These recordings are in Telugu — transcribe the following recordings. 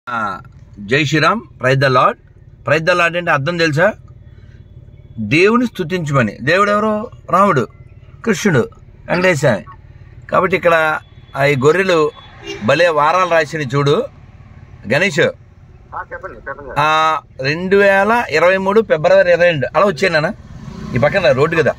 ఆ, జై Sriram praise the Lord praise the Lord అంటే అర్థం తెలుసా దేవుని స్తుతించమని దేవుడు ఎవరు రాముడు కృష్ణుడు వెంకటేశ్వమి కాబట్టి ఇక్కడ ఆ ఈ గొర్రెలు భలే వారాలు రాసిన చూడు గణేష్ ఆ, చెప్పండి చెప్పండి ఆ, రెండు వేల ఇరవై మూడు ఫిబ్రవరి ఇరవై రెండు అలా వచ్చాను నాన్న ఈ పక్కన రోడ్డు కదా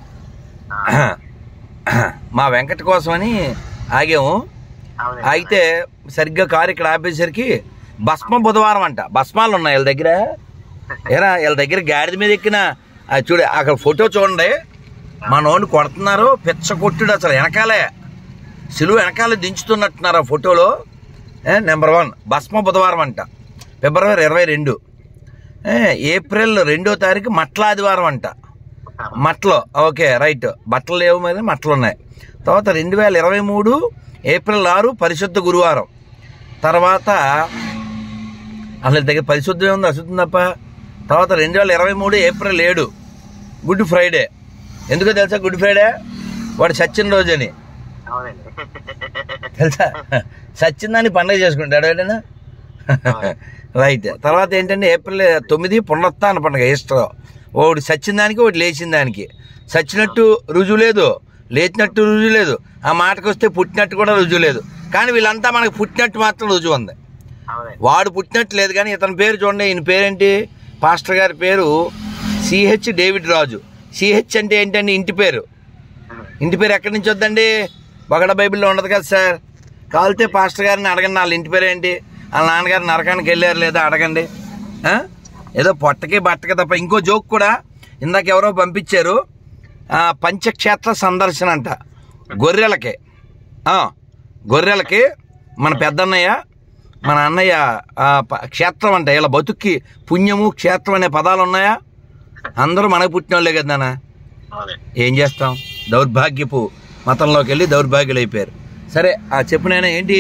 మా వెంకట కోసమని ఆగాము అవునండి. అయితే సరిగ్గా కారు ఇక్కడ ఆపేసరికి భస్మ బుధవారం అంట భస్మాలు ఉన్నాయి వీళ్ళ దగ్గర ఏరా వీళ్ళ దగ్గర గాడిద మీద ఎక్కిన ఆ చూడు అక్కడ ఫోటో చూడండి మా నోడిని కొడుతున్నారు పిచ్చ కొట్టుడు అసలు వెనకాలే సిలువ వెనకాల దించుతున్నట్టున్నారు ఆ ఫోటోలో ఏ, నెంబర్ వన్ భస్మ బుధవారం అంట ఫిబ్రవరి ఇరవై రెండు ఏ, ఏప్రిల్ రెండో తారీఖు మట్ల ఆదివారం అంట మట్టలు ఓకే రైట్ బట్టలు లేవు మీద మట్టలు ఉన్నాయి తర్వాత రెండు వేల ఇరవై మూడు ఏప్రిల్ ఆరు పరిశుద్ధ గురువారం తర్వాత అసలు దగ్గర పరిశుద్ధం ఏముంది అశుద్ధం తప్ప తర్వాత రెండు వేల ఇరవై మూడు ఏప్రిల్ ఏడు గుడ్ ఫ్రైడే ఎందుకో తెలుసా గుడ్ ఫ్రైడే వాడు సచ్చిన రోజు అని అవునండి తెలుసా సచ్చిందని పండుగ చేసుకుంటాడు ఎవడైనా రైట్ తర్వాత ఏంటంటే ఏప్రిల్ తొమ్మిది పునరుత్న పండుగ ఈస్టర్ ఒకటి సచ్చిన దానికి ఒకటి లేచిన దానికి సచ్చినట్టు రుజువు లేదు లేచినట్టు రుజువు లేదు ఆ మాటకు వస్తే పుట్టినట్టు కూడా రుజువు లేదు కానీ వీళ్ళంతా మనకు పుట్టినట్టు మాత్రం రుజువు ఉంది అవునండి వాడు పుట్టినట్టు లేదు కానీ ఇతని పేరు చూడండి ఈయన పేరేంటి పాస్టర్ గారి పేరు సిహెచ్ డేవిడ్ రాజు సిహెచ్ అంటే ఏంటండి ఇంటి పేరు ఇంటి పేరు ఎక్కడి నుంచి వద్దండి బగడ బైబిల్లో ఉండదు కదా సార్ కావాలితే పాస్టర్ గారిని అడగండి వాళ్ళ ఇంటి పేరు ఏంటి వాళ్ళ నాన్నగారు నరకానికి వెళ్ళారు లేదా అడగండి ఆ? ఏదో పొట్టకి బట్టకి తప్ప ఇంకో జోక్ కూడా ఇందాక ఎవరో పంపించారు ఆ, పంచక్షేత్ర సందర్శన అంట గొర్రెలకి ఆ, గొర్రెలకి మన పెద్దన్నయ్య మన అన్నయ్య ఆ, ప- క్షేత్రం అంట ఇలా బతుక్కి పుణ్యము క్షేత్రం అనే పదాలు ఉన్నాయా అందరూ మనకు పుట్టిన వాళ్ళే కదా నాన్న అవునండి ఏం చేస్తాం దౌర్భాగ్యపు మతంలోకి వెళ్ళి దౌర్భాగ్యులు అయిపోయారు సరే ఆ చెప్పునైనా ఏంటి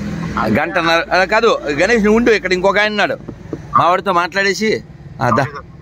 గంట కాదు గణేష్ నువ్వు ఉండు ఇక్కడ ఇంకొక ఆయన ఉన్నాడు మా వాడితో మాట్లాడేసి ఆ, దా